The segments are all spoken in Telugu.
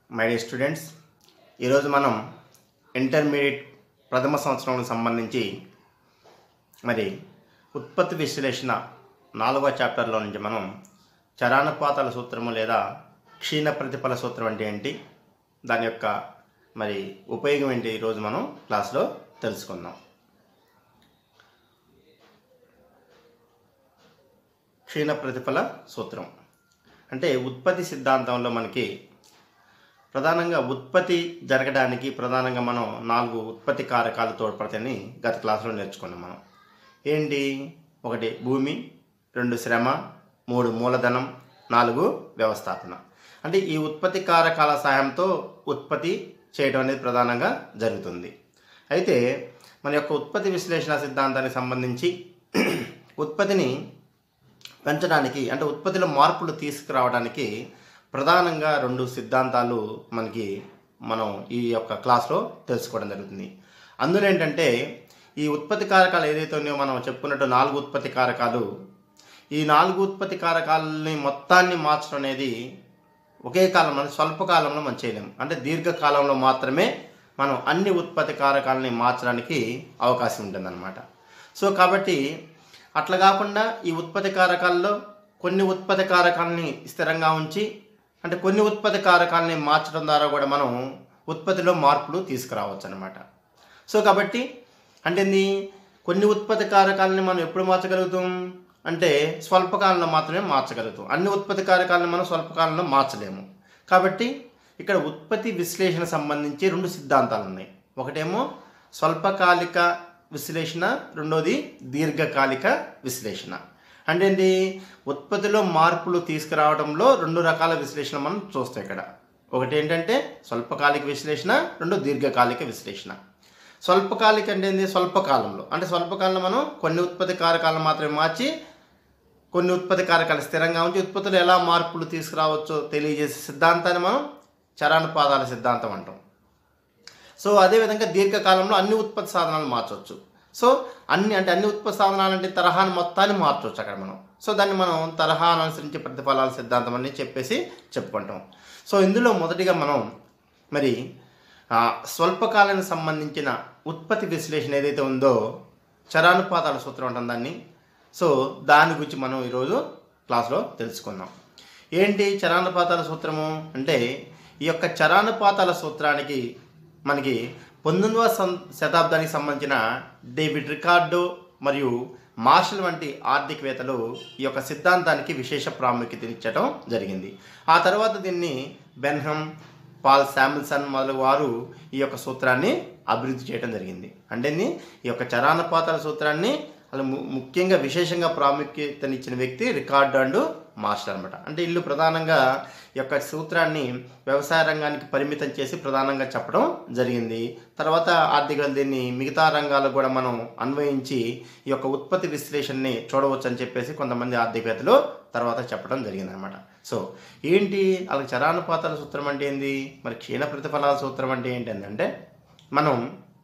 మై డే స్టూడెంట్స్ ఈరోజు మనం ఇంటర్మీడియట్ ప్రథమ సంవత్సరానికి సంబంధించి మరి ఉత్పత్తి విశ్లేషణ నాలుగవ చాప్టర్లో నుంచి మనం చరానుపాతాల సూత్రము లేదా క్షీణ ప్రతిఫల సూత్రం అంటే ఏంటి దాని యొక్క మరి ఉపయోగం ఏంటి ఈరోజు మనం క్లాస్లో తెలుసుకుందాం క్షీణ ప్రతిఫల సూత్రం అంటే ఉత్పత్తి సిద్ధాంతంలో మనకి ప్రధానంగా ఉత్పత్తి జరగడానికి ప్రధానంగా మనం నాలుగు ఉత్పత్తి కారకాలు తోడ్పడతాయని గత క్లాసులో నేర్చుకున్నాం మనం ఏంటి ఒకటి భూమి రెండు శ్రమ మూడు మూలధనం నాలుగు వ్యవస్థాపన అంటే ఈ ఉత్పత్తి కారకాల సహాయంతో ఉత్పత్తి చేయడం అనేది ప్రధానంగా జరుగుతుంది అయితే మన యొక్క ఉత్పత్తి విశ్లేషణ సిద్ధాంతానికి సంబంధించి ఉత్పత్తిని పెంచడానికి అంటే ఉత్పత్తిలో మార్పులు తీసుకురావడానికి ప్రధానంగా రెండు సిద్ధాంతాలు మనకి మనం ఈ యొక్క క్లాస్లో తెలుసుకోవడం జరుగుతుంది అందులో ఏంటంటే ఈ ఉత్పత్తి కారకాలు ఏదైతే ఉన్నాయో మనం చెప్పుకున్నట్టు నాలుగు ఉత్పత్తి కారకాలు ఈ నాలుగు ఉత్పత్తి కారకాలని మొత్తాన్ని మార్చడం అనేది ఒకే కాలంలో అంటే స్వల్ప కాలంలో మనం చేయలేము అంటే దీర్ఘకాలంలో మాత్రమే మనం అన్ని ఉత్పత్తి కారకాలని మార్చడానికి అవకాశం ఉంటుందన్నమాట సో కాబట్టి అట్లా కాకుండా ఈ ఉత్పత్తి కారకాల్లో కొన్ని ఉత్పత్తి కారకాలని స్థిరంగా ఉంచి అంటే కొన్ని ఉత్పత్తి కారకాలని మార్చడం ద్వారా కూడా మనం ఉత్పత్తిలో మార్పులు తీసుకురావచ్చు అనమాట సో కాబట్టి అంటే ఏంది? కొన్ని ఉత్పత్తి కారకాలని మనం ఎప్పుడు మార్చగలుగుతాం అంటే స్వల్పకాలంలో మాత్రమే మార్చగలుగుతాం అన్ని ఉత్పత్తి కారకాలను మనం స్వల్పకాలంలో మార్చలేము కాబట్టి ఇక్కడ ఉత్పత్తి విశ్లేషణ సంబంధించి రెండు సిద్ధాంతాలు ఉన్నాయి ఒకటేమో స్వల్పకాలిక విశ్లేషణ రెండోది దీర్ఘకాలిక విశ్లేషణ అంటే ఏంటి ఉత్పత్తిలో మార్పులు తీసుకురావడంలో రెండు రకాల విశ్లేషణ మనం చూస్తాం ఇక్కడ ఒకటి ఏంటంటే స్వల్పకాలిక విశ్లేషణ రెండు దీర్ఘకాలిక విశ్లేషణ స్వల్పకాలిక అంటే ఏంటి స్వల్పకాలంలో అంటే స్వల్పకాలంలో మనం కొన్ని ఉత్పత్తి కారకాలను మాత్రమే మార్చి కొన్ని ఉత్పత్తి కారకాలు స్థిరంగా ఉంచి ఉత్పత్తులు ఎలా మార్పులు తీసుకురావచ్చో తెలియజేసే సిద్ధాంతాన్ని మనం చరానుపాదాల సిద్ధాంతం అంటాం సో అదేవిధంగా దీర్ఘకాలంలో అన్ని ఉత్పత్తి సాధనాలు మార్చవచ్చు సో అన్ని అంటే అన్ని ఉత్పత్తి సాధనాలు అంటే తరహాను మొత్తాన్ని మార్చవచ్చు అక్కడ మనం సో దాన్ని మనం తరహాను అనుసరించి ప్రతిఫలాల సిద్ధాంతం అని చెప్పేసి చెప్పుకుంటాం సో ఇందులో మొదటిగా మనం మరి ఆ, స్వల్పకాలానికి సంబంధించిన ఉత్పత్తి విశ్లేషణ ఏదైతే ఉందో చరానుపాతాల సూత్రం అంటాం దాన్ని సో దాని గురించి మనం ఈరోజు క్లాస్లో తెలుసుకుందాం ఏంటి చరానుపాతాల సూత్రము అంటే ఈ యొక్క చరానుపాతాల సూత్రానికి మనకి పంతొమ్మిదవ సం- శతాబ్దానికి సంబంధించిన డేవిడ్ రికార్డో మరియు మార్షల్ వంటి ఆర్థికవేత్తలు ఈ యొక్క సిద్ధాంతానికి విశేష ప్రాముఖ్యతనిచ్చడం జరిగింది ఆ తర్వాత దీన్ని బెన్హమ్ పాల్ శామిల్సన్ మొదలగు వారు ఈ యొక్క సూత్రాన్ని అభివృద్ధి చేయడం జరిగింది అంటే ఏంది? ఈ యొక్క చరానుపాతాల సూత్రాన్ని అలా ము- ముఖ్యంగా విశేషంగా ప్రాముఖ్యతనిచ్చిన వ్యక్తి రికార్డ్ అండ్ మాస్టర్ అనమాట అంటే వీళ్ళు ప్రధానంగా ఈ యొక్క సూత్రాన్ని వ్యవసాయ రంగానికి పరిమితం చేసి ప్రధానంగా చెప్పడం జరిగింది తర్వాత ఆర్థిక దీన్ని మిగతా రంగాలకు కూడా మనం అన్వయించి ఈ యొక్క ఉత్పత్తి విశ్లేషణని చూడవచ్చు అని చెప్పేసి కొంతమంది ఆర్థికవేత్తలు తర్వాత చెప్పడం జరిగిందనమాట సో ఏంటి వాళ్ళకి చరానుపాతాల సూత్రం అంటే ఏంది మరి క్షీణ ప్రతిఫలాల సూత్రం అంటే ఏంటి అంటే మనం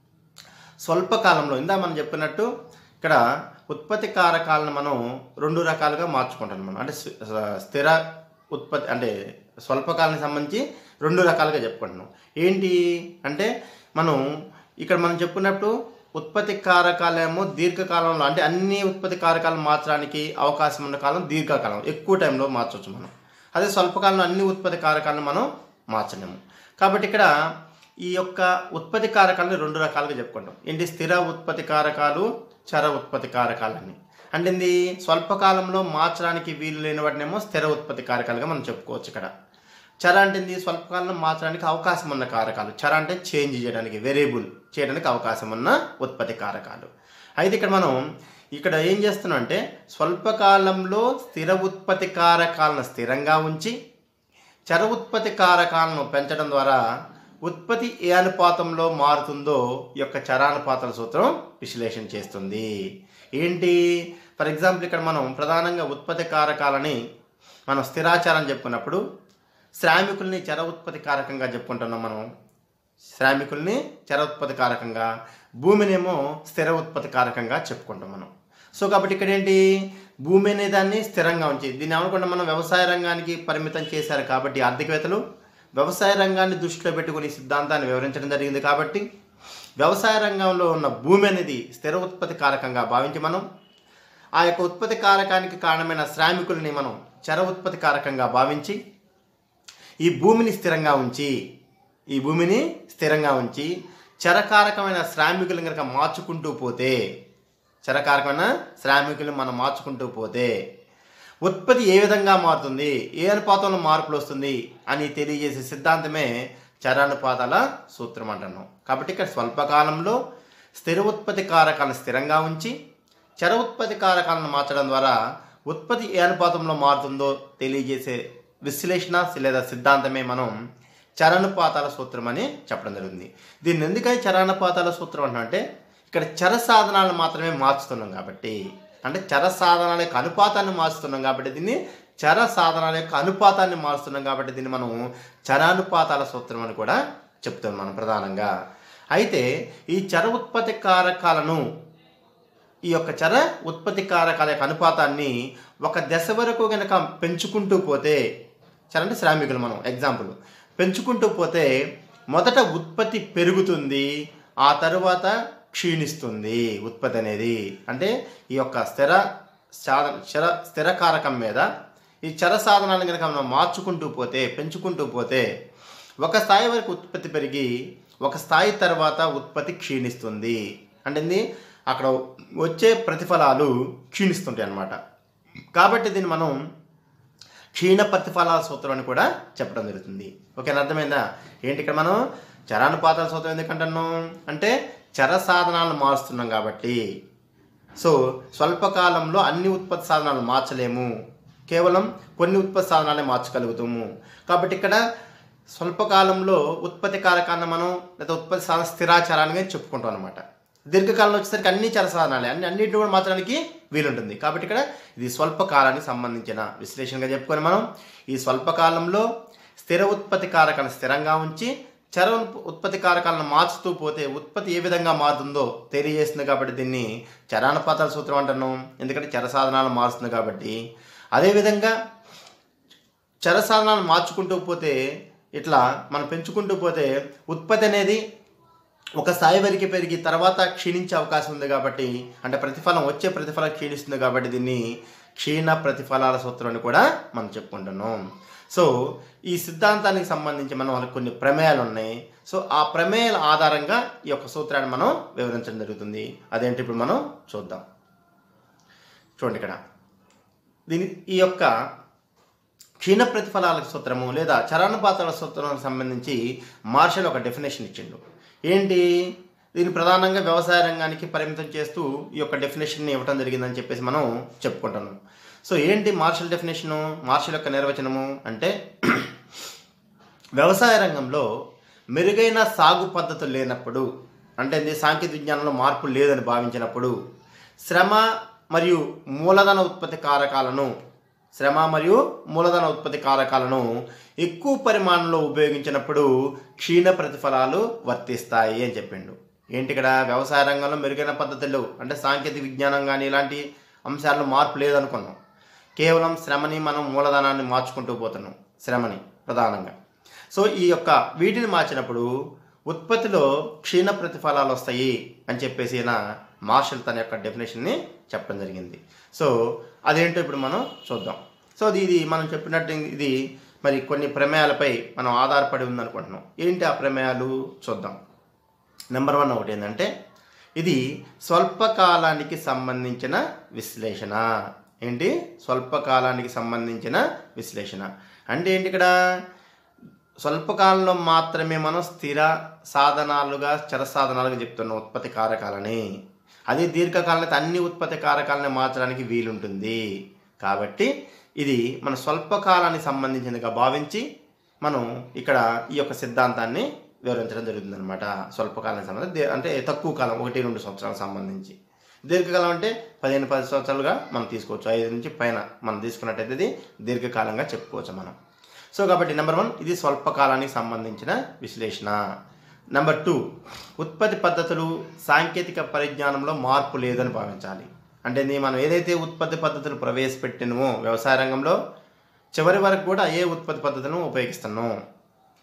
స్వల్పకాలంలో ఇందా మనం చెప్పినట్టు ఇక్కడ ఉత్పత్తి కారకాలను మనం రెండు రకాలుగా మార్చుకుంటాం మనం అంటే స్థి- స్థిర ఉత్పత్తి అంటే స్వల్పకాలానికి సంబంధించి రెండు రకాలుగా చెప్పుకుంటున్నాం ఏంటి అంటే మనం ఇక్కడ మనం చెప్పుకున్నట్టు ఉత్పత్తి కారకాలేమో దీర్ఘకాలంలో అంటే అన్ని ఉత్పత్తి కారకాలను మార్చడానికి అవకాశం ఉన్న కాలం దీర్ఘకాలం ఎక్కువ టైంలో మార్చవచ్చు మనం అదే స్వల్పకాలంలో అన్ని ఉత్పత్తి కారకాలను మనం మార్చలేము కాబట్టి ఇక్కడ ఈ యొక్క ఉత్పత్తి కారకాలను రెండు రకాలుగా చెప్పుకుంటాం ఏంటి స్థిర ఉత్పత్తి కారకాలు చర ఉత్పత్తి కారకాలని అంటే ఏంది స్వల్పకాలంలో మార్చడానికి వీలు లేని వాటినేమో స్థిర ఉత్పత్తి కారకాలుగా మనం చెప్పుకోవచ్చు ఇక్కడ చర అంటే ఏంది స్వల్పకాలంలో మార్చడానికి అవకాశం ఉన్న కారకాలు చర అంటే చేంజ్ చేయడానికి వేరియబుల్ చేయడానికి అవకాశం ఉన్న ఉత్పత్తి కారకాలు అయితే ఇక్కడ మనం ఇక్కడ ఏం చేస్తున్నాం అంటే స్వల్పకాలంలో స్థిర ఉత్పత్తి కారకాలను స్థిరంగా ఉంచి చర ఉత్పత్తి కారకాలను పెంచడం ద్వారా ఉత్పత్తి ఏ అనుపాతంలో మారుతుందో ఈ యొక్క చరానుపాతాల సూత్రం విశ్లేషణ చేస్తుంది ఏంటి ఫర్ ఎగ్జాంపుల్ ఇక్కడ మనం ప్రధానంగా ఉత్పత్తి కారకాలని మనం స్థిరాచారం చెప్పుకున్నప్పుడు శ్రామికుల్ని చర ఉత్పత్తి కారకంగా చెప్పుకుంటున్నాం మనం శ్రామికుల్ని చర ఉత్పత్తి కారకంగా భూమినేమో స్థిర ఉత్పత్తి కారకంగా చెప్పుకుంటాం మనం సో కాబట్టి ఇక్కడ ఏంటి భూమి అనే దాన్ని స్థిరంగా ఉంచి దీన్ని ఏమనుకుంటాం మనం వ్యవసాయ రంగానికి పరిమితం చేశారు కాబట్టి ఆర్థికవేత్తలు వ్యవసాయ రంగాన్ని దృష్టిలో పెట్టుకుని ఈ సిద్ధాంతాన్ని వివరించడం జరిగింది కాబట్టి వ్యవసాయ రంగంలో ఉన్న భూమి అనేది స్థిర ఉత్పత్తి కారకంగా భావించి మనం ఆ యొక్క ఉత్పత్తి కారకానికి కారణమైన శ్రామికుల్ని మనం చర ఉత్పత్తి కారకంగా భావించి ఈ భూమిని స్థిరంగా ఉంచి ఈ భూమిని స్థిరంగా ఉంచి చరకారకమైన శ్రామికులను కనుక మార్చుకుంటూ పోతే చరకారకమైన శ్రామికులు మనం మార్చుకుంటూ పోతే ఉత్పత్తి ఏ విధంగా మారుతుంది ఏ అనుపాతంలో మార్పులు వస్తుంది అని తెలియజేసే సిద్ధాంతమే చరానుపాతాల సూత్రం అంటున్నాం కాబట్టి ఇక్కడ స్వల్పకాలంలో స్థిర ఉత్పత్తి కారకాలను స్థిరంగా ఉంచి చర ఉత్పత్తి కారకాలను మార్చడం ద్వారా ఉత్పత్తి ఏ అనుపాతంలో మారుతుందో తెలియజేసే విశ్లేషణ లేదా సిద్ధాంతమే మనం చరానుపాతాల సూత్రం అని చెప్పడం జరిగింది దీన్ని ఎందుకని చరానుపాతాల సూత్రం అంటున్నాం అంటే ఇక్కడ చర సాధనాలను మాత్రమే మార్చుతున్నాం కాబట్టి అంటే చర సాధనాల యొక్క అనుపాతాన్ని మార్చుతున్నాం కాబట్టి దీన్ని చర సాధనాల యొక్క అనుపాతాన్ని మారుస్తున్నాం కాబట్టి దీన్ని మనం చరానుపాతాల సూత్రం అని కూడా చెప్తాం మనం ప్రధానంగా అయితే ఈ చర ఉత్పత్తి కారకాలను ఈ యొక్క చర ఉత్పత్తి కారకాల యొక్క అనుపాతాన్ని ఒక దశ వరకు కనుక పెంచుకుంటూ పోతే చర అంటే శ్రామికులు మనం ఎగ్జాంపుల్ పెంచుకుంటూ పోతే మొదట ఉత్పత్తి పెరుగుతుంది ఆ తరువాత క్షీణిస్తుంది ఉత్పత్తి అనేది అంటే ఈ యొక్క స్థిర సాధన చర స్థిర కారకం మీద ఈ చర సాధనాలను కనుక మనం మార్చుకుంటూ పోతే పెంచుకుంటూ పోతే ఒక స్థాయి వరకు ఉత్పత్తి పెరిగి ఒక స్థాయి తర్వాత ఉత్పత్తి క్షీణిస్తుంది అంటే ఏంది? అక్కడ వచ్చే ప్రతిఫలాలు క్షీణిస్తుంటాయి అన్నమాట కాబట్టి దీన్ని మనం క్షీణ ప్రతిఫలాల సూత్రం అని కూడా చెప్పడం జరుగుతుంది ఓకేనా అర్థమైందా ఏంటి ఇక్కడ మనం చరానుపాతాల సూత్రం ఎందుకంటున్నాం అంటే చర సాధనాలను మారుస్తున్నాం కాబట్టి సో స్వల్పకాలంలో అన్ని ఉత్పత్తి సాధనాలు మార్చలేము కేవలం కొన్ని ఉత్పత్తి సాధనాలే మార్చగలుగుతాము కాబట్టి ఇక్కడ స్వల్పకాలంలో ఉత్పత్తి కారకాన్ని మనం లేదా ఉత్పత్తి సాధన స్థిరాచారాన్ని చెప్పుకుంటాం అనమాట దీర్ఘకాలంలో వచ్చేసరికి అన్ని చర సాధనాలే అన్ని అన్నింటిని కూడా మార్చడానికి వీలుంటుంది కాబట్టి ఇక్కడ ఇది స్వల్పకాలానికి సంబంధించిన విశ్లేషణగా చెప్పుకొని మనం ఈ స్వల్పకాలంలో స్థిర ఉత్పత్తి కారకాలను స్థిరంగా ఉంచి చర ఉత్ప- ఉత్పత్తి కారకాలను మార్చుతూ పోతే ఉత్పత్తి ఏ విధంగా మారుతుందో తెలియజేస్తుంది కాబట్టి దీన్ని చరానుపాతాల సూత్రం అంటున్నాం ఎందుకంటే చర సాధనాలు మారుస్తుంది కాబట్టి అదేవిధంగా చర సాధనాలను మార్చుకుంటూ పోతే ఇట్లా మనం పెంచుకుంటూ పోతే ఉత్పత్తి అనేది ఒక స్థాయి వరకు పెరిగి తర్వాత క్షీణించే అవకాశం ఉంది కాబట్టి అంటే ప్రతిఫలం వచ్చే ప్రతిఫలం క్షీణిస్తుంది కాబట్టి దీన్ని క్షీణ ప్రతిఫలాల సూత్రం అని కూడా మనం చెప్పుకుంటున్నాం సో ఈ సిద్ధాంతానికి సంబంధించి మనం వాళ్ళకి కొన్ని ప్రమేయాలు ఉన్నాయి సో ఆ ప్రమేయాల ఆధారంగా ఈ యొక్క సూత్రాన్ని మనం వివరించడం జరుగుతుంది అదేంటి ఇప్పుడు మనం చూద్దాం చూడండి ఇక్కడ దీని ఈ యొక్క క్షీణ ప్రతిఫలాల సూత్రము లేదా చరానుపాతాల సూత్రానికి సంబంధించి మార్షల్ ఒక డెఫినేషన్ ఇచ్చిండు ఏంటి దీన్ని ప్రధానంగా వ్యవసాయ రంగానికి పరిమితం చేస్తూ ఈ యొక్క డెఫినేషన్ని ఇవ్వటం జరిగిందని చెప్పేసి మనం చెప్పుకుంటాము సో ఏంటి మార్షల్ డెఫినేషను మార్షల్ యొక్క నిర్వచనము అంటే వ్యవసాయ రంగంలో మెరుగైన సాగు పద్ధతులు లేనప్పుడు అంటే ఇది సాంకేతిక విజ్ఞానంలో మార్పు లేదని భావించినప్పుడు శ్రమ మరియు మూలధన ఉత్పత్తి కారకాలను శ్రమ మరియు మూలధన ఉత్పత్తి కారకాలను ఎక్కువ పరిమాణంలో ఉపయోగించినప్పుడు క్షీణ ప్రతిఫలాలు వర్తిస్తాయి అని చెప్పిండు ఏంటి ఇక్కడ వ్యవసాయ రంగంలో మెరుగైన పద్ధతులు అంటే సాంకేతిక విజ్ఞానం కానీ ఇలాంటి అంశాల్లో మార్పు లేదనుకున్నాం కేవలం శ్రమని మనం మూలధనాన్ని మార్చుకుంటూ పోతున్నాం శ్రమని ప్రధానంగా సో ఈ యొక్క వీటిని మార్చినప్పుడు ఉత్పత్తిలో క్షీణ ప్రతిఫలాలు వస్తాయి అని చెప్పేసి ఈయన మార్షల్ తన యొక్క డెఫినేషన్ని చెప్పడం జరిగింది సో అదేంటో ఇప్పుడు మనం చూద్దాం సో అది ఇది మనం చెప్పినట్టు ఇది మరి కొన్ని ప్రమేయాలపై మనం ఆధారపడి ఉందనుకుంటున్నాం ఏంటి ఆ ప్రమేయాలు చూద్దాం నెంబర్ వన్ ఒకటి ఏంటంటే ఇది స్వల్పకాలానికి సంబంధించిన విశ్లేషణ ఏంటి స్వల్పకాలానికి సంబంధించిన విశ్లేషణ అంటే ఏంటి ఇక్కడ స్వల్పకాలంలో మాత్రమే మనం స్థిర సాధనాలుగా చర సాధనాలుగా చెప్తున్నాం ఉత్పత్తి కారకాలని అదే దీర్ఘకాలం అయితే అన్ని ఉత్పత్తి కారకాలని మార్చడానికి వీలుంటుంది కాబట్టి ఇది మన స్వల్పకాలానికి సంబంధించినదిగా భావించి మనం ఇక్కడ ఈ యొక్క సిద్ధాంతాన్ని వివరించడం జరుగుతుంది అనమాట స్వల్పకాలానికి సంబంధించి దే- అంటే తక్కువ కాలం ఒకటి రెండు సంవత్సరాలకు సంబంధించి దీర్ఘకాలం అంటే పదిహేను పది సంవత్సరాలుగా మనం తీసుకోవచ్చు ఐదు నుంచి పైన మనం తీసుకున్నట్టయితే ఇది దీర్ఘకాలంగా చెప్పుకోవచ్చు మనం సో కాబట్టి నెంబర్ వన్ ఇది స్వల్పకాలానికి సంబంధించిన విశ్లేషణ నెంబర్ టూ ఉత్పత్తి పద్ధతులు సాంకేతిక పరిజ్ఞానంలో మార్పు లేదని భావించాలి అంటే ఇది మనం ఏదైతే ఉత్పత్తి పద్ధతులు ప్రవేశపెట్టినమో వ్యవసాయ రంగంలో చివరి వరకు కూడా ఏ ఉత్పత్తి పద్ధతులను ఉపయోగిస్తున్నాం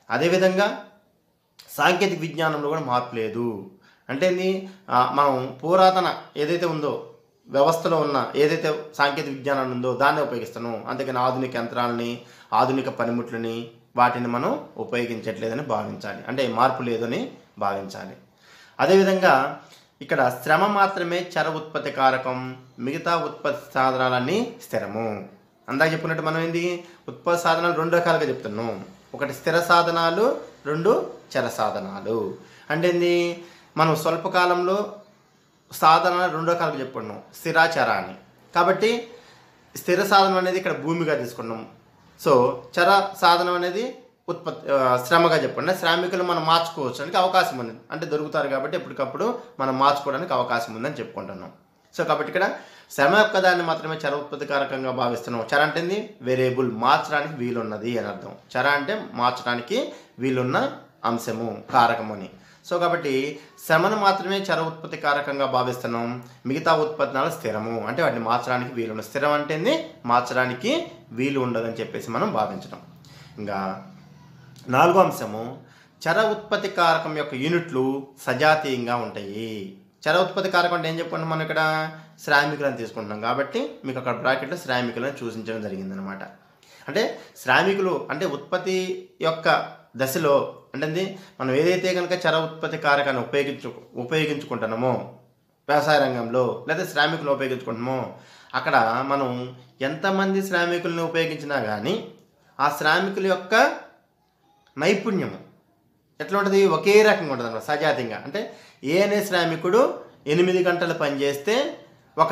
అదేవిధంగా సాంకేతిక విజ్ఞానంలో కూడా మార్పు లేదు అంటే ఏంది ఆ, మనం పురాతన ఏదైతే ఉందో వ్యవస్థలో ఉన్న ఏదైతే సాంకేతిక విజ్ఞానం ఉందో దాన్ని ఉపయోగిస్తాను అందుకని ఆధునిక యంత్రాలని ఆధునిక పనిముట్లని వాటిని మనం ఉపయోగించట్లేదని భావించాలి అంటే మార్పు లేదని భావించాలి అదేవిధంగా ఇక్కడ శ్రమ మాత్రమే చర ఉత్పత్తి కారకం మిగతా ఉత్పత్తి సాధనాలన్నీ స్థిరము అందాక చెప్పినట్టు మనం ఏంది ఉత్పత్తి సాధనాలు రెండు రకాలుగా చెప్తున్నాం ఒకటి స్థిర సాధనాలు రెండు చర సాధనాలు అంటే ఏంది మనం స్వల్పకాలంలో సాధనాలు రెండు రకాలుగా చెప్పుకున్నాం స్థిరాచర అని కాబట్టి స్థిర సాధనం అనేది ఇక్కడ భూమిగా తీసుకున్నాం సో చర సాధనం అనేది ఉత్పత్తి ఆ, శ్రమగా చెప్పండి శ్రామికులు మనం మార్చుకోవడానికి అవకాశం ఉంది అంటే దొరుకుతారు కాబట్టి ఎప్పటికప్పుడు మనం మార్చుకోవడానికి అవకాశం ఉందని చెప్పుకుంటున్నాం సో కాబట్టి ఇక్కడ శ్రమ యొక్క దాన్ని మాత్రమే చర ఉత్పత్తికారకంగా భావిస్తున్నాం చర అంటే ఏంది? వేరియబుల్ మార్చడానికి వీలున్నది అని అర్థం చర అంటే మార్చడానికి వీలున్న అంశము కారకము అని సో కాబట్టి శ్రమను మాత్రమే చర ఉత్పత్తి కారకంగా భావిస్తున్నాం మిగతా ఉత్పత్తులు స్థిరము అంటే వాటిని మార్చడానికి వీలు స్థిరం అంటే ఏంది? మార్చడానికి వీలు ఉండదని చెప్పేసి మనం భావించడం ఇంకా నాలుగో అంశము చర ఉత్పత్తి కారకం యొక్క యూనిట్లు సజాతీయంగా ఉంటాయి చర ఉత్పత్తి కారకం అంటే ఏం చెప్పుకుంటాం మనం ఇక్కడ శ్రామికులను తీసుకుంటున్నాం కాబట్టి మీకు అక్కడ బ్రాకెట్లో శ్రామికులను సూచించడం జరిగిందనమాట అంటే శ్రామికులు అంటే ఉత్పత్తి యొక్క దశలో అంటే ఏంది? మనం ఏదైతే కనుక చర ఉత్పత్తి కారకాన్ని ఉపయోగించు ఉపయోగించుకుంటున్నామో వ్యవసాయ రంగంలో లేదా శ్రామికులు ఉపయోగించుకుంటున్నామో అక్కడ మనం ఎంతమంది శ్రామికులను ఉపయోగించినా కానీ ఆ శ్రామికుల యొక్క నైపుణ్యము ఎట్లా ఉంటుంది ఒకే రకంగా ఉంటుంది అనమాట సజాతీయంగా అంటే ఏ అనే శ్రామికుడు ఎనిమిది గంటలు పనిచేస్తే ఒక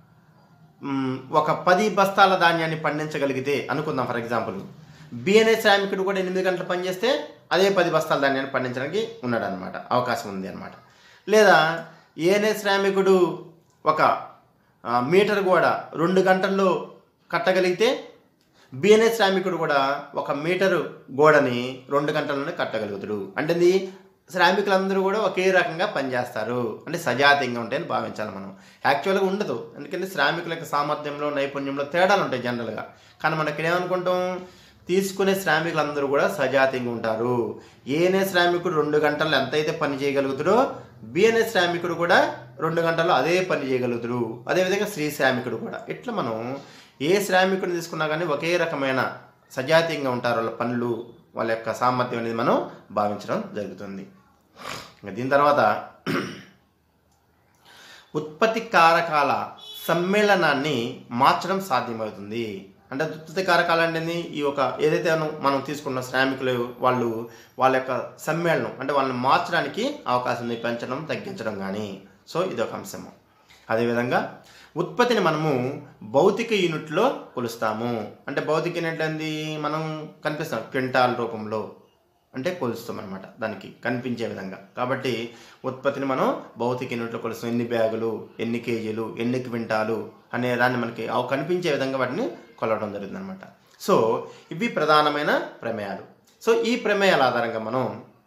మ్, ఒక పది బస్తాల ధాన్యాన్ని పండించగలిగితే అనుకుందాం ఫర్ ఎగ్జాంపుల్ బి అనే శ్రామికుడు కూడా ఎనిమిది గంటలు పనిచేస్తే అదే పది బస్తాల ధాన్యాన్ని పండించడానికి ఉన్నాడు అనమాట అవకాశం ఉంది అనమాట లేదా ఏ అనే శ్రామికుడు ఒక ఆ, మీటర్ కూడా రెండు గంటల్లో కట్టగలిగితే బిఎన్ఎస్ శ్రామికుడు కూడా ఒక మీటరు గోడని రెండు గంటల్లోనే కట్టగలుగుతాడు అంటే ఇది శ్రామికులందరూ కూడా ఒకే రకంగా పనిచేస్తారు అంటే సజాతీయంగా ఉంటాయని భావించాలి మనం యాక్చువల్గా ఉండదు ఎందుకంటే శ్రామికుల యొక్క సామర్థ్యంలో నైపుణ్యంలో తేడాలు ఉంటాయి జనరల్గా కానీ మనం ఇక్కడ ఏమనుకుంటాం తీసుకునే శ్రామికులందరూ కూడా సజాతీయంగా ఉంటారు ఏనే శ్రామికుడు రెండు గంటల్లో ఎంతైతే పని చేయగలుగుతాడో బిఎన్ఏ శ్రామికుడు కూడా రెండు గంటల్లో అదే పని చేయగలుగుతాడు అదేవిధంగా స్త్రీ శ్రామికుడు కూడా ఇట్లా మనం ఏ శ్రామికుడిని తీసుకున్నా కానీ ఒకే రకమైన సజాతీయంగా ఉంటారు వాళ్ళ పనులు వాళ్ళ యొక్క సామర్థ్యం అనేది మనం భావించడం జరుగుతుంది ఇంకా దీని తర్వాత ఉత్పత్తి కారకాల సమ్మేళనాన్ని మార్చడం సాధ్యమవుతుంది అంటే ఉత్పత్తి కారకాలు అంటే ఏంది? ఈ ఒక ఏదైతే మనం- మనం తీసుకున్న శ్రామికులు వాళ్ళు వాళ్ళ యొక్క సమ్మేళనం అంటే వాళ్ళని మార్చడానికి అవకాశం ఉంది పెంచడం తగ్గించడం కానీ సో ఇది ఒక అంశము అదేవిధంగా ఉత్పత్తిని మనము భౌతిక యూనిట్లో కొలుస్తాము అంటే భౌతిక యూనిట్ ఏంది మనం కనిపిస్తాం క్వింటాల్ రూపంలో అంటే కొలుస్తాం అనమాట దానికి కనిపించే విధంగా కాబట్టి ఉత్పత్తిని మనం భౌతిక యూనిట్లో కొలుస్తాం ఎన్ని బ్యాగులు ఎన్ని కేజీలు ఎన్ని క్వింటాలు అనే దాన్ని మనకి అవి కనిపించే విధంగా వాటిని కొలవడం జరుగుతుంది అనమాట సో ఇవి ప్రధానమైన ప్రమేయాలు సో ఈ ప్రమేయాల ఆధారంగా మనం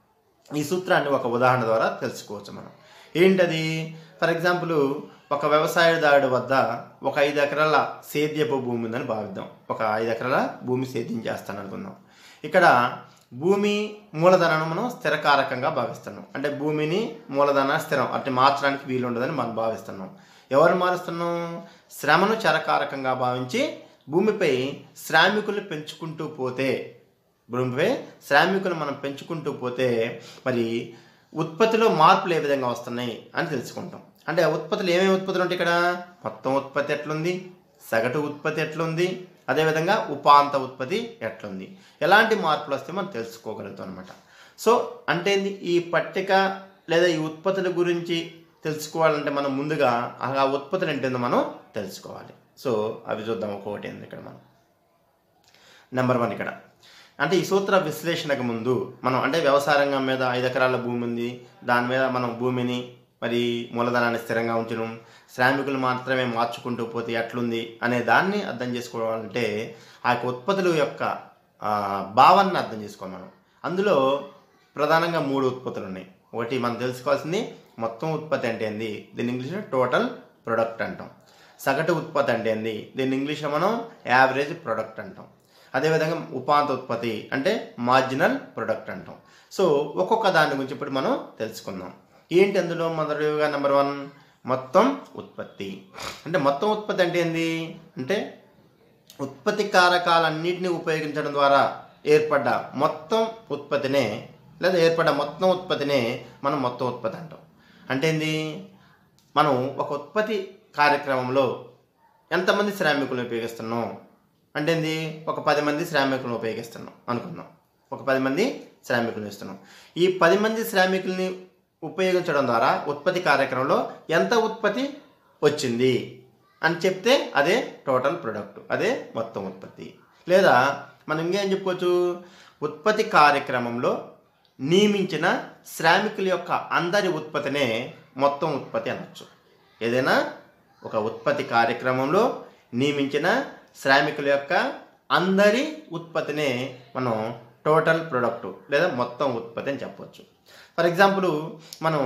ఈ సూత్రాన్ని ఒక ఉదాహరణ ద్వారా తెలుసుకోవచ్చు మనం ఏంటది ఫర్ ఎగ్జాంపుల్ ఒక వ్యవసాయదారుడి వద్ద ఒక ఐదు ఎకరాల సేద్యపు భూమి ఉందని భావిద్దాం ఒక ఐదు ఎకరాల భూమి సేద్యం చేస్తాను అనుకుందాం ఇక్కడ భూమి మూలధనాన్ని మనం స్థిరకారకంగా భావిస్తున్నాం అంటే భూమిని మూలధన స్థిరం అంటే మార్చడానికి వీలు ఉండదని మనం భావిస్తున్నాం ఎవరు మారుస్తున్నాం శ్రమను చరకారకంగా భావించి భూమిపై శ్రామికులు పెంచుకుంటూ పోతే భూమిపై శ్రామికులు మనం పెంచుకుంటూ పోతే మరి ఉత్పత్తిలో మార్పులు ఏ విధంగా వస్తున్నాయి అని తెలుసుకుంటాం అంటే ఉత్పత్తులు ఏమేమి ఉత్పత్తులు ఉంటాయి ఇక్కడ మొత్తం ఉత్పత్తి ఎట్లుంది సగటు ఉత్పత్తి ఎట్లుంది అదేవిధంగా ఉపాంత ఉత్పత్తి ఎట్లుంది ఎలాంటి మార్పులు వస్తే మనం తెలుసుకోగలుగుతాం అనమాట సో అంటే ఏంది? ఈ పట్టిక లేదా ఈ ఉత్పత్తుల గురించి తెలుసుకోవాలంటే మనం ముందుగా ఆ ఉత్పత్తులు ఏంటో మనం తెలుసుకోవాలి సో అవి చూద్దాం ఒక్కొక్కటి ఏంది ఇక్కడ మనం నెంబర్ వన్ ఇక్కడ అంటే ఈ సూత్ర విశ్లేషణకు ముందు మనం అంటే వ్యవసాయ రంగం మీద ఐదు ఎకరాల భూమి ఉంది దాని మీద మనం భూమిని మరి మూలధనాన్ని స్థిరంగా ఉంచడం శ్రామికులు మాత్రమే మార్చుకుంటూ పోతే ఎట్లుంది అనే దాన్ని అర్థం చేసుకోవాలంటే ఆ యొక్క ఉత్పత్తుల యొక్క ఆ, భావాన్ని అర్థం చేసుకోవాలి మనం అందులో ప్రధానంగా మూడు ఉత్పత్తులు ఉన్నాయి ఒకటి మనం తెలుసుకోవాల్సింది మొత్తం ఉత్పత్తి అంటే ఏంది దీని ఇంగ్లీష్లో టోటల్ ప్రొడక్ట్ అంటాం సగటు ఉత్పత్తి అంటే ఏంది దీన్ని ఇంగ్లీష్లో మనం యావరేజ్ ప్రొడక్ట్ అంటాం అదేవిధంగా ఉపాంత ఉత్పత్తి అంటే మార్జినల్ ప్రొడక్ట్ అంటాం సో ఒక్కొక్క దాని గురించి ఇప్పుడు మనం తెలుసుకుందాం ఏంటి అందులో మొదటిగా నెంబర్ వన్ మొత్తం ఉత్పత్తి అంటే మొత్తం ఉత్పత్తి అంటే ఏంది అంటే ఉత్పత్తి కారకాలన్నింటినీ ఉపయోగించడం ద్వారా ఏర్పడ్డ మొత్తం ఉత్పత్తినే లేదా ఏర్పడ్డ మొత్తం ఉత్పత్తినే మనం మొత్తం ఉత్పత్తి అంటాం అంటే ఏంది మనం ఒక ఉత్పత్తి కార్యక్రమంలో ఎంతమంది శ్రామికులను ఉపయోగిస్తున్నాం అంటే ఏంది ఒక పది మంది శ్రామికులను ఉపయోగిస్తున్నాం అనుకుందాం ఒక పది మంది శ్రామికులను ఇస్తున్నాం ఈ పది మంది శ్రామికుల్ని ఉపయోగించడం ద్వారా ఉత్పత్తి కార్యక్రమంలో ఎంత ఉత్పత్తి వచ్చింది అని చెప్తే అదే టోటల్ ప్రొడక్ట్ అదే మొత్తం ఉత్పత్తి లేదా మనం ఇంకేం చెప్పుకోవచ్చు ఉత్పత్తి కార్యక్రమంలో నియమించిన శ్రామికుల యొక్క అందరి ఉత్పత్తినే మొత్తం ఉత్పత్తి అనొచ్చు ఏదైనా ఒక ఉత్పత్తి కార్యక్రమంలో నియమించిన శ్రామికుల యొక్క అందరి ఉత్పత్తినే మనం టోటల్ ప్రొడక్ట్ లేదా మొత్తం ఉత్పత్తి అని చెప్పవచ్చు ఫర్ ఎగ్జాంపుల్ మనం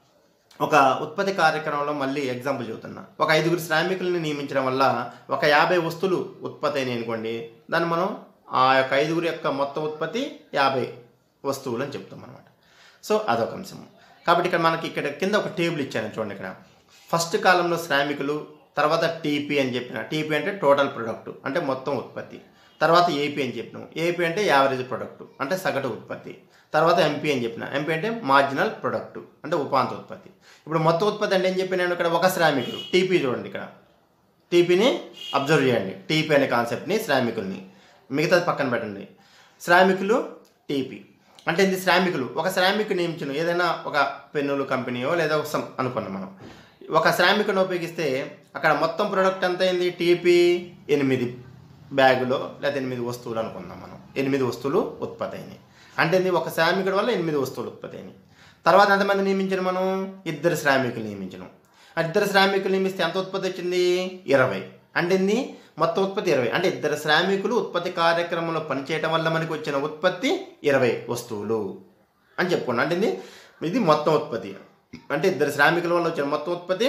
ఒక ఉత్పత్తి కార్యక్రమంలో మళ్ళీ ఎగ్జాంపుల్ చెబుతున్నా ఒక ఐదుగురు శ్రామికుల్ని నియమించడం వల్ల ఒక యాభై వస్తువులు ఉత్పత్తి అయినాయి అనుకోండి దాన్ని మనం ఆ యొక్క ఐదుగురు యొక్క మొత్తం ఉత్పత్తి యాభై వస్తువులు అని చెప్తాం అనమాట సో అదొక అంశం కాబట్టి ఇక్కడ మనకి ఇక్కడ కింద ఒక టేబుల్ ఇచ్చాను చూడండి ఇక్కడ ఫస్ట్ కాలంలో శ్రామికులు తర్వాత టీపీ అని చెప్పిన టీపీ అంటే టోటల్ ప్రొడక్ట్ అంటే మొత్తం ఉత్పత్తి తర్వాత ఏపీ అని చెప్పినాం ఏపీ అంటే యావరేజ్ ప్రొడక్ట్ అంటే సగటు ఉత్పత్తి తర్వాత ఎంపీ అని చెప్పిన ఎంపీ అంటే మార్జినల్ ప్రొడక్ట్ అంటే ఉపాంత ఉత్పత్తి ఇప్పుడు మొత్తం ఉత్పత్తి అంటే ఏం చెప్పినాను ఇక్కడ ఒక శ్రామికుడు టీపీ చూడండి ఇక్కడ టీపీని అబ్జర్వ్ చేయండి టీపీ అనే కాన్సెప్ట్ని శ్రామికుల్ని మిగతాది పక్కన పెట్టండి శ్రామికులు టీపీ అంటే ఇది శ్రామికులు ఒక శ్రామికుని నియమించను ఏదైనా ఒక పెన్నులు కంపెనీయో లేదా ఒక సం అనుకున్నాం మనం ఒక శ్రామికుని ఉపయోగిస్తే అక్కడ మొత్తం ప్రోడక్ట్ ఎంత అయింది టీపీ ఎనిమిది బ్యాగులో లేదా ఎనిమిది వస్తువులు అనుకుందాం మనం ఎనిమిది వస్తువులు ఉత్పత్తి అయినాయి అంటే ఇది ఒక శ్రామికుడి వల్ల ఎనిమిది వస్తువులు ఉత్పత్తి అయినాయి తర్వాత ఎంతమంది నియమించిన మనం ఇద్దరు శ్రామికులు నియమించడం ఆ ఇద్దరు శ్రామికులు నియమిస్తే ఎంత ఉత్పత్తి వచ్చింది ఇరవై అంటే ఏంది మొత్తం ఉత్పత్తి ఇరవై అంటే ఇద్దరు శ్రామికులు ఉత్పత్తి కార్యక్రమంలో పనిచేయటం వల్ల మనకి వచ్చిన ఉత్పత్తి ఇరవై వస్తువులు అని చెప్పుకున్నాం అంటే ఇది ఇది మొత్తం ఉత్పత్తి అంటే ఇద్దరు శ్రామికుల వల్ల వచ్చిన మొత్తం ఉత్పత్తి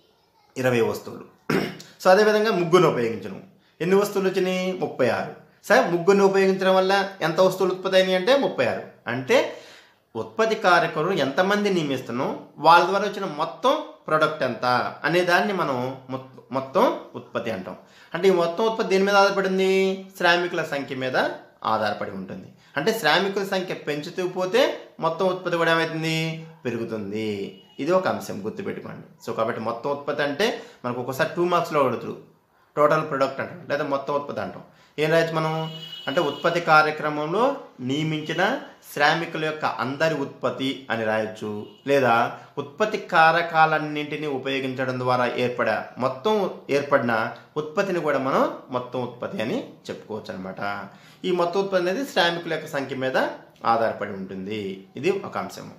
ఇరవై వస్తువులు సో అదేవిధంగా ముగ్గురు ఉపయోగించను ఎన్ని వస్తువులు వచ్చినాయి ముప్పై ఆరు సరే ముగ్గురిని ఉపయోగించడం వల్ల ఎంత వస్తువులు ఉత్పత్తి అయినాయి అంటే ముప్పై ఆరు అంటే ఉత్పత్తి కార్యక్రమం ఎంతమంది నియమిస్తున్నాం వాళ్ళ ద్వారా వచ్చిన మొత్తం ప్రొడక్ట్ ఎంత అనే దాన్ని మనం మొత్- మొత్తం ఉత్పత్తి అంటాం అంటే ఈ మొత్తం ఉత్పత్తి దేని మీద ఆధారపడింది శ్రామికుల సంఖ్య మీద ఆధారపడి ఉంటుంది అంటే శ్రామికుల సంఖ్య పెంచుతూ పోతే మొత్తం ఉత్పత్తి కూడా ఏమవుతుంది పెరుగుతుంది ఇది ఒక అంశం గుర్తుపెట్టుకోండి సో కాబట్టి మొత్తం ఉత్పత్తి అంటే మనకు ఒకసారి టూ మార్క్స్లో అడుగుతారు టోటల్ ప్రొడక్ట్ అంటాం లేదా మొత్తం ఉత్పత్తి అంటాం ఏం రాయొచ్చు మనం అంటే ఉత్పత్తి కార్యక్రమంలో నియమించిన శ్రామికుల యొక్క అందరి ఉత్పత్తి అని రాయొచ్చు లేదా ఉత్పత్తి కారకాలన్నింటినీ ఉపయోగించడం ద్వారా ఏర్పడ మొత్తం ఏర్పడిన ఉత్పత్తిని కూడా మనం మొత్తం ఉత్పత్తి అని చెప్పుకోవచ్చు అనమాట ఈ మొత్తం ఉత్పత్తి అనేది శ్రామికుల యొక్క సంఖ్య మీద ఆధారపడి ఉంటుంది ఇది ఒక అంశము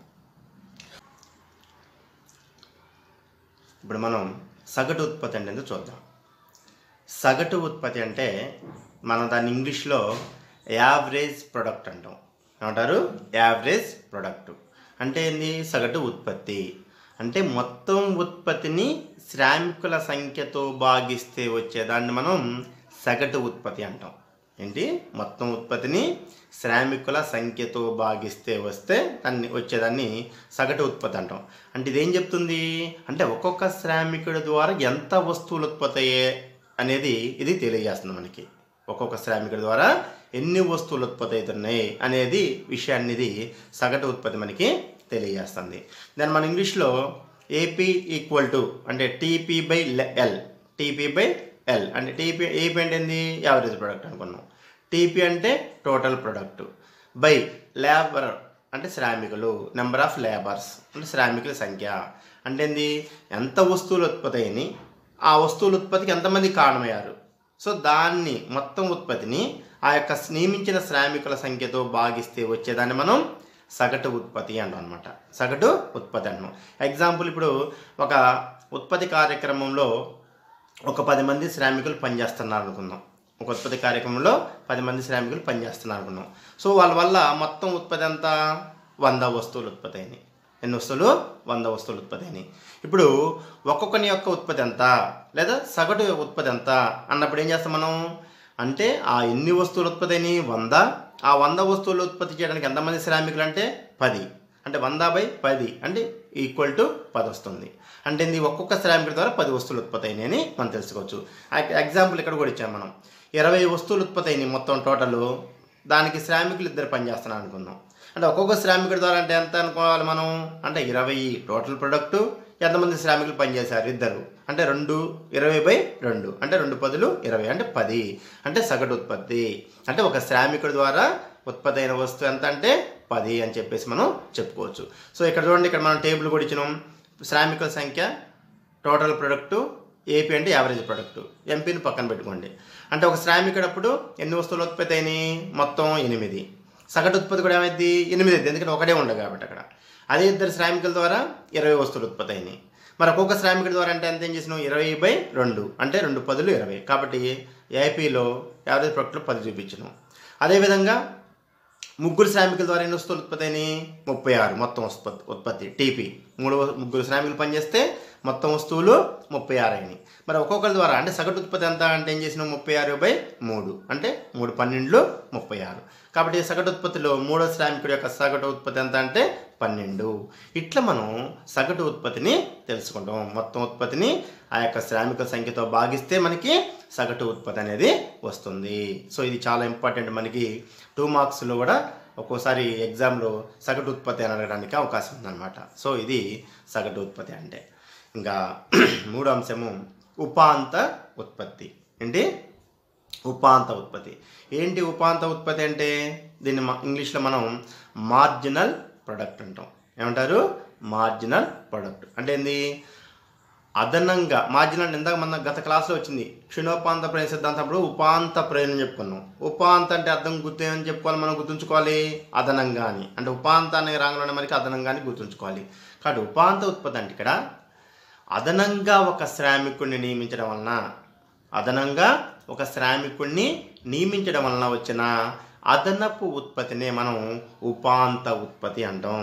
ఇప్పుడు మనం సగటు ఉత్పత్తి అంటే ఏంటో చూద్దాం సగటు ఉత్పత్తి అంటే మనం దాన్ని ఇంగ్లీష్లో యావరేజ్ ప్రొడక్ట్ అంటాం ఏమంటారు యావరేజ్ ప్రొడక్ట్ అంటే ఏంది సగటు ఉత్పత్తి అంటే మొత్తం ఉత్పత్తిని శ్రామికుల సంఖ్యతో భాగిస్తే వచ్చేదాన్ని మనం సగటు ఉత్పత్తి అంటాం ఏంటి మొత్తం ఉత్పత్తిని శ్రామికుల సంఖ్యతో భాగిస్తే వస్తే దాన్ని వచ్చేదాన్ని సగటు ఉత్పత్తి అంటాం అంటే ఇదేం చెప్తుంది అంటే ఒక్కొక్క శ్రామికుడి ద్వారా ఎంత వస్తువులు ఉత్పత్తి అయ్యే అనేది ఇది తెలియజేస్తుంది మనకి ఒక్కొక్క శ్రామికుడి ద్వారా ఎన్ని వస్తువులు ఉత్పత్తి అవుతున్నాయి అనేది విషయాన్ని ఇది సగటు ఉత్పత్తి మనకి తెలియజేస్తుంది దాన్ని మన ఇంగ్లీష్లో ఏపీ ఈక్వల్ టు అంటే TP by L TP by L అంటే టీపీ ఏపీ అంటే ఏంది యావరేజ్ ప్రొడక్ట్ అనుకున్నాం టీపీ అంటే టోటల్ ప్రొడక్ట్ బై లేబర్ అంటే శ్రామికులు నెంబర్ ఆఫ్ లేబర్స్ అంటే శ్రామికుల సంఖ్య అంటే ఏంది ఎంత వస్తువులు ఉత్పత్తి అయినాయి ఆ వస్తువుల ఉత్పత్తికి ఎంతమంది కారణమయ్యారు సో దాన్ని మొత్తం ఉత్పత్తిని ఆ యొక్క నియమించిన శ్రామికుల సంఖ్యతో భాగిస్తే వచ్చేదాన్ని మనం సగటు ఉత్పత్తి అంటాం అనమాట సగటు ఉత్పత్తి అంటాం ఎగ్జాంపుల్ ఇప్పుడు ఒక ఉత్పత్తి కార్యక్రమంలో ఒక పది మంది శ్రామికులు పనిచేస్తున్నారు అనుకుందాం ఒక ఉత్పత్తి కార్యక్రమంలో పది మంది శ్రామికులు పనిచేస్తున్నారు అనుకుందాం సో వాళ్ళ వల్ల మొత్తం ఉత్పత్తి ఎంత వంద వస్తువులు ఉత్పత్తి అయినాయి ఎన్ని వస్తువులు వంద వస్తువులు ఉత్పత్తి అయినాయి ఇప్పుడు ఒక్కొక్కని యొక్క ఉత్పత్తి ఎంత లేదా సగటు ఉత్పత్తి ఎంత అన్నప్పుడు ఏం చేస్తాం మనం అంటే ఆ ఎన్ని వస్తువులు ఉత్పత్తి అయినాయి వంద ఆ వంద వస్తువులు ఉత్పత్తి చేయడానికి ఎంతమంది శ్రామికులు అంటే పది అంటే వంద బై పది అంటే ఈక్వల్ టు పది వస్తుంది అంటే ఇది ఒక్కొక్క శ్రామికుడి ద్వారా పది వస్తువులు ఉత్పత్తి అయినాయి అని మనం తెలుసుకోవచ్చు ఆ- ఎగ్జాంపుల్ ఇక్కడ కూడా ఇచ్చాం మనం ఇరవై వస్తువులు ఉత్పత్తి అయినాయి మొత్తం టోటల్ దానికి శ్రామికులు ఇద్దరు పనిచేస్తున్నారు అనుకుందాం అంటే ఒక్కొక్క శ్రామికుడి ద్వారా అంటే ఎంత అనుకోవాలి మనం అంటే ఇరవై టోటల్ ప్రొడక్టు ఎంతమంది శ్రామికులు పనిచేశారు ఇద్దరు అంటే రెండు ఇరవై బై రెండు అంటే రెండు పదులు ఇరవై అంటే పది అంటే సగటు ఉత్పత్తి అంటే ఒక శ్రామికుడి ద్వారా ఉత్పత్తి అయిన వస్తువు ఎంత అంటే పది అని చెప్పేసి మనం చెప్పుకోవచ్చు సో ఇక్కడ చూడండి ఇక్కడ మనం టేబుల్ కూడా ఇచ్చినాం శ్రామికుల సంఖ్య టోటల్ ప్రొడక్టు ఏపీ అంటే యావరేజ్ ప్రొడక్టు ఎంపీని పక్కన పెట్టుకోండి అంటే ఒక శ్రామికుడు అప్పుడు ఎన్ని వస్తువులు ఉత్పత్తి అయినాయి మొత్తం ఎనిమిది సగటు ఉత్పత్తి కూడా ఏమైంది ఎనిమిది అయింది ఎందుకంటే ఒకటే ఉండదు కాబట్టి అక్కడ అదే ఇద్దరు శ్రామికుల ద్వారా ఇరవై వస్తువులు ఉత్పత్తి అయినాయి మరి ఒక్కొక్క శ్రామికుడి ద్వారా అంటే ఎంత ఏం చేసినాం ఇరవై బై రెండు అంటే రెండు పదులు ఇరవై కాబట్టి ఏపీలో యావరేజ్ ప్రొడక్ట్లు పది చూపించినాం అదేవిధంగా ముగ్గురు శ్రామికుల ద్వారా ఎన్ని వస్తువులు ఉత్పత్తి అయినాయి ముప్పై ఆరు మొత్తం ఉత్పత్తి ఉత్పత్తి టీపీ మూడు ముగ్గురు శ్రామికులు పనిచేస్తే మొత్తం వస్తువులు ముప్పై ఆరు అయినాయి మరి ఒక్కొక్కరి ద్వారా అంటే సగటు ఉత్పత్తి ఎంత అంటే ఏం చేసినాం ముప్పై ఆరు బై మూడు అంటే మూడు పన్నెండులు ముప్పై ఆరు కాబట్టి సగటు ఉత్పత్తిలో మూడో శ్రామికుడి యొక్క సగటు ఉత్పత్తి ఎంత అంటే పన్నెండు ఇట్లా మనం సగటు ఉత్పత్తిని తెలుసుకుంటాం మొత్తం ఉత్పత్తిని ఆ యొక్క శ్రామికుల సంఖ్యతో భాగిస్తే మనకి సగటు ఉత్పత్తి అనేది వస్తుంది సో ఇది చాలా ఇంపార్టెంట్ మనకి టూ మార్క్స్లో కూడా ఒక్కోసారి ఎగ్జామ్లో సగటు ఉత్పత్తి అని అడగడానికి అవకాశం ఉందన్నమాట సో ఇది సగటు ఉత్పత్తి అంటే ఇంకా మూడో అంశము ఉపాంత ఉత్పత్తి ఏంటి ఉపాంత ఉత్పత్తి ఏంటి ఉపాంత ఉత్పత్తి అంటే దీన్ని మా- ఇంగ్లీష్లో మనం మార్జినల్ ప్రొడక్ట్ అంటాం ఏమంటారు మార్జినల్ ప్రొడక్ట్ అంటే ఏంది అదనంగా మార్జినల్ ఇందాక మన గత క్లాస్లో వచ్చింది క్షీణోపాంత ప్రయోజన సిద్ధాంతం అప్పుడు ఉపాంత ప్రయోజనం చెప్పుకున్నాం ఉపాంత అంటే అర్థం గుర్తు ఏమని చెప్పుకోవాలి మనం గుర్తుంచుకోవాలి అదనంగా అని అంటే ఉపాంత అనే రంగంలోనే మనకి అదనంగా అని గుర్తుంచుకోవాలి కాబట్టి ఉపాంత ఉత్పత్తి అంటే ఇక్కడ అదనంగా ఒక శ్రామికుడిని నియమించడం వలన అదనంగా ఒక శ్రామికుడిని నియమించడం వలన వచ్చిన అదనపు ఉత్పత్తినే మనం ఉపాంత ఉత్పత్తి అంటాం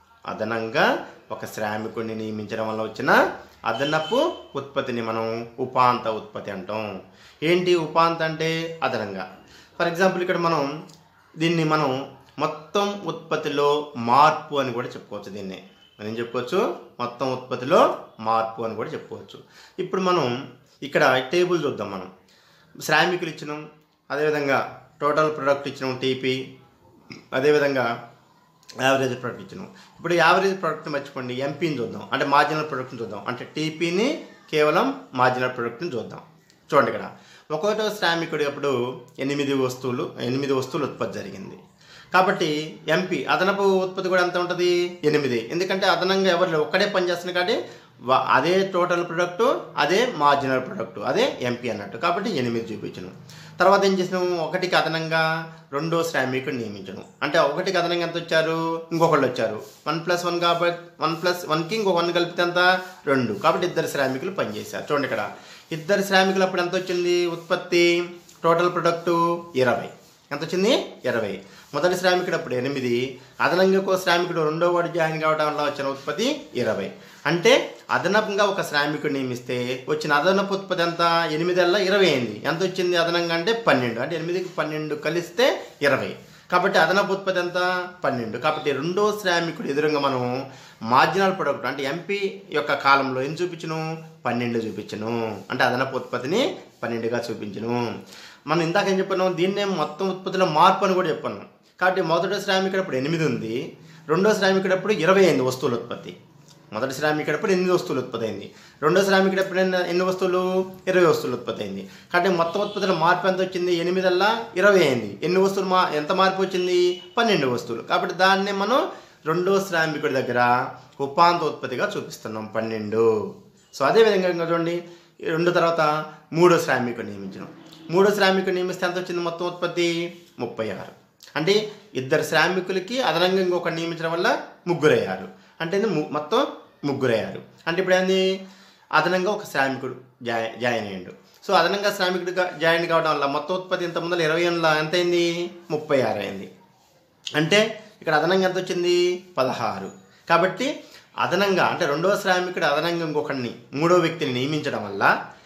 అదనంగా ఒక శ్రామికుడిని నియమించడం వల్ల వచ్చిన అదనపు ఉత్పత్తిని మనం ఉపాంత ఉత్పత్తి అంటాం ఏంటి ఉపాంత అంటే అదనంగా ఫర్ ఎగ్జాంపుల్ ఇక్కడ మనం దీన్ని మనం మొత్తం ఉత్పత్తిలో మార్పు అని కూడా చెప్పుకోవచ్చు దీన్ని మనం ఏం చెప్పుకోవచ్చు మొత్తం ఉత్పత్తిలో మార్పు అని కూడా చెప్పుకోవచ్చు ఇప్పుడు మనం ఇక్కడ టేబుల్ చూద్దాం మనం శ్రామికులు ఇచ్చినాం అదేవిధంగా టోటల్ ప్రొడక్ట్ ఇచ్చినాం టీపీ అదేవిధంగా యావరేజ్ ప్రొడక్ట్ ఇచ్చినాం ఇప్పుడు యావరేజ్ ప్రొడక్ట్ని మర్చిపోండి ఎంపీని చూద్దాం అంటే మార్జినల్ ప్రొడక్ట్ని చూద్దాం అంటే టీపీని కేవలం మార్జినల్ ప్రొడక్ట్ని చూద్దాం చూడండి ఇక్కడ ఒక్కొక్కటో శ్రామికుడి అప్పుడు ఎనిమిది వస్తువులు ఎనిమిది వస్తువులు ఉత్పత్తి జరిగింది కాబట్టి ఎంపీ అదనపు ఉత్పత్తి కూడా ఎంత ఉంటుంది ఎనిమిది ఎందుకంటే అదనంగా ఎవరు లేరు, ఒక్కడే పని చేస్తుంది కాబట్టి వా- అదే టోటల్ ప్రొడక్టు అదే మార్జినల్ ప్రొడక్టు అదే ఎంపీ అన్నట్టు కాబట్టి ఎనిమిది చూపించను తర్వాత ఏం చేసినాము ఒకటికి అదనంగా రెండో శ్రామికుడు నియమించను అంటే ఒకటికి అదనంగా ఎంత వచ్చారు ఇంకొకళ్ళు వచ్చారు వన్ ప్లస్ వన్ కాబట్టి వన్ ప్లస్ వన్కి ఇంకో వన్ కలిపితే ఎంత రెండు కాబట్టి ఇద్దరు శ్రామికులు పనిచేశారు చూడండి ఇక్కడ ఇద్దరు శ్రామికులు అప్పుడు ఎంత వచ్చింది ఉత్పత్తి టోటల్ ప్రొడక్టు ఇరవై ఎంత వచ్చింది ఇరవై మొదటి శ్రామికుడు అప్పుడు ఎనిమిది అదనంగా ఒక శ్రామికుడు రెండో వాడు జాయిన్ కావడం వల్ల వచ్చిన ఉత్పత్తి ఇరవై అంటే అదనంగా ఒక శ్రామికుడు నియమిస్తే వచ్చిన అదనపు ఉత్పత్తి ఎంత ఎనిమిదల్లా ఇరవై అయింది ఎంత వచ్చింది అదనంగా అంటే పన్నెండు అంటే ఎనిమిదికి పన్నెండు కలిస్తే ఇరవై కాబట్టి అదనపు ఉత్పత్తి ఎంత పన్నెండు కాబట్టి రెండో శ్రామికుడు ఎదురుగా మనం మార్జినల్ ప్రొడక్ట్ అంటే ఎంపీ యొక్క కాలంలో ఏం చూపించను పన్నెండు చూపించను అంటే అదనపు ఉత్పత్తిని పన్నెండుగా చూపించను మనం ఇందాక ఏం చెప్పాను దీన్నే మొత్తం ఉత్పత్తిలో మార్పు అని కూడా చెప్పాను కాబట్టి మొదటి శ్రామికుడు అప్పుడు ఎనిమిది ఉంది రెండో శ్రామికుడు అప్పుడు ఇరవై అయింది వస్తువుల ఉత్పత్తి మొదటి శ్రామికుడప్పుడు ఎనిమిది వస్తువులు ఉత్పత్తి అయింది రెండో శ్రామికుడప్పుడు ఎన్ని ఎన్ని వస్తువులు ఇరవై వస్తువులు ఉత్పత్తి అయింది కాబట్టి మొత్తం ఉత్పత్తిలో మార్పు ఎంత వచ్చింది ఎనిమిదల్లా ఇరవై అయింది ఎన్ని వస్తువులు మా ఎంత మార్పు వచ్చింది పన్నెండు వస్తువులు కాబట్టి దాన్నే మనం రెండో శ్రామికుడి దగ్గర ఉపాంత ఉత్పత్తిగా చూపిస్తున్నాం పన్నెండు సో అదేవిధంగా ఇంకా చూడండి ఈ రెండు తర్వాత మూడో శ్రామికుడు నియమించడం మూడో శ్రామికుడు నియమిస్తే ఎంత వచ్చింది మొత్తం ఉత్పత్తి ముప్పై ఆరు అంటే ఇద్దరు శ్రామికులకి అదనంగా ఇంకొక నియమించడం వల్ల ముగ్గురు అయ్యారు అంటే ఇది ము- మొత్తం ముగ్గురు అయ్యారు అంటే ఇప్పుడు ఏంది అదనంగా ఒక శ్రామికుడు జాయి జాయిన్ అయ్యాడు సో అదనంగా శ్రామికుడిగా జాయిన్ కావడం వల్ల మొత్తం ఉత్పత్తి ఇంత ముందర ఇరవై ఏళ్ళ ఎంత అయింది ముప్పై ఆరు అయింది అంటే ఇక్కడ అదనంగా ఎంత వచ్చింది పదహారు కాబట్టి అదనంగా అంటే రెండవ శ్రామికుడు అదనంగా ఇంకొకరిని మూడో వ్యక్తిని నియమించడం వల్ల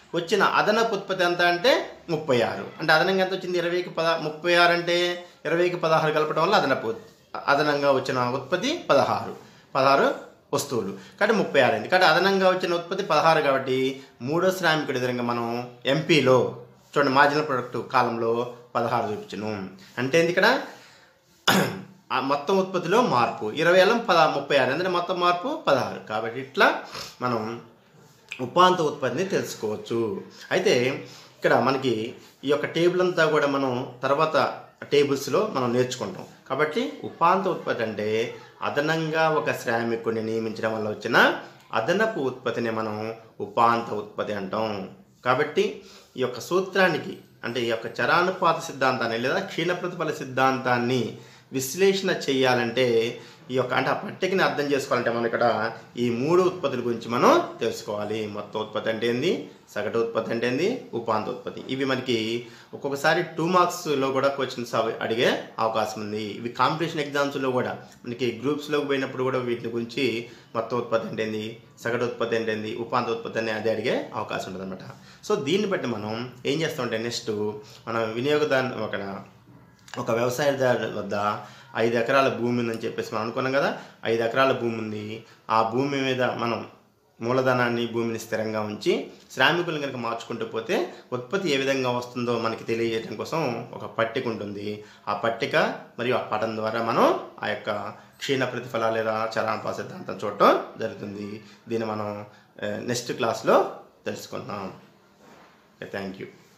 వచ్చిన అదనపు ఉత్పత్తి ఎంత అంటే ముప్పై ఆరు అంటే అదనంగా ఎంత వచ్చింది ఇరవైకి పద ముప్పై ఆరు అంటే ఇరవైకి పదహారు కలపడం వల్ల అదనపు ఉత్- అదనంగా వచ్చిన ఉత్పత్తి పదహారు పదహారు వస్తువులు కాబట్టి ముప్పై ఆరు అయింది కాబట్టి అదనంగా వచ్చిన ఉత్పత్తి పదహారు కాబట్టి మూడో శ్రామికుడి విధంగా మనం ఎంపీలో చూడండి మార్జినల్ ప్రొడక్ట్ కాలంలో పదహారు చూపించను అంటే ఏంది ఇక్కడ ఆ మొత్తం ఉత్పత్తిలో మార్పు ఇరవై ఏళ్ళం పద ముప్పై ఆరు అంటే మొత్తం మార్పు పదహారు కాబట్టి ఇట్లా మనం ఉపాంత ఉత్పత్తిని తెలుసుకోవచ్చు అయితే ఇక్కడ మనకి ఈ యొక్క టేబుల్ అంతా కూడా మనం తర్వాత టేబుల్స్లో మనం నేర్చుకుంటాం కాబట్టి ఉపాంత ఉత్పత్తి అంటే అదనంగా ఒక శ్రామికుడిని నియమించడం వల్ల వచ్చిన అదనపు ఉత్పత్తిని మనం ఉపాంత ఉత్పత్తి అంటాం కాబట్టి ఈ యొక్క సూత్రానికి అంటే ఈ యొక్క చరానుపాత సిద్ధాంతాన్ని లేదా క్షీణ ప్రతిఫల సిద్ధాంతాన్ని విశ్లేషణ చేయాలంటే ఈ యొక్క అంటే ఆ పట్టికని అర్థం చేసుకోవాలంటే మనం ఇక్కడ ఈ మూడు ఉత్పత్తుల గురించి మనం తెలుసుకోవాలి మొత్తం ఉత్పత్తి అంటే ఏంది సగటు ఉత్పత్తి అంటే ఏంది ఉపాంత ఉత్పత్తి ఇవి మనకి ఒక్కొక్కసారి టూ మార్క్స్లో కూడా క్వశ్చన్స్ అవి అడిగే అవకాశం ఉంది ఇవి కాంపిటీషన్ ఎగ్జామ్స్లో కూడా మనకి గ్రూప్స్లోకి పోయినప్పుడు కూడా వీటి గురించి మొత్తం ఉత్పత్తి అంటే ఏంది సగటు ఉత్పత్తి అంటే ఏంది ఉపాంత ఉత్పత్తి అని అది అడిగే అవకాశం ఉంటుంది అనమాట సో దీన్ని బట్టి మనం ఏం చేస్తామంటే నెక్స్ట్ మనం వినియోగదారు ఒక ఒక వ్యవసాయదారు వద్ద ఐదు ఎకరాల భూమి ఉందని చెప్పేసి మనం అనుకున్నాం కదా ఐదు ఎకరాల భూమి ఉంది ఆ భూమి మీద మనం మూలధనాన్ని భూమిని స్థిరంగా ఉంచి శ్రామికులను కనుక మార్చుకుంటూ పోతే ఉత్పత్తి ఏ విధంగా వస్తుందో మనకి తెలియజేయడం కోసం ఒక పట్టిక ఉంటుంది ఆ పట్టిక మరియు ఆ పటం ద్వారా మనం ఆ యొక్క క్షీణ ప్రతిఫలాలు లేదా చలానపా సిద్ధాంతం చూడటం జరుగుతుంది దీన్ని మనం నెక్స్ట్ క్లాస్లో తెలుసుకుందాం థ్యాంక్ యూ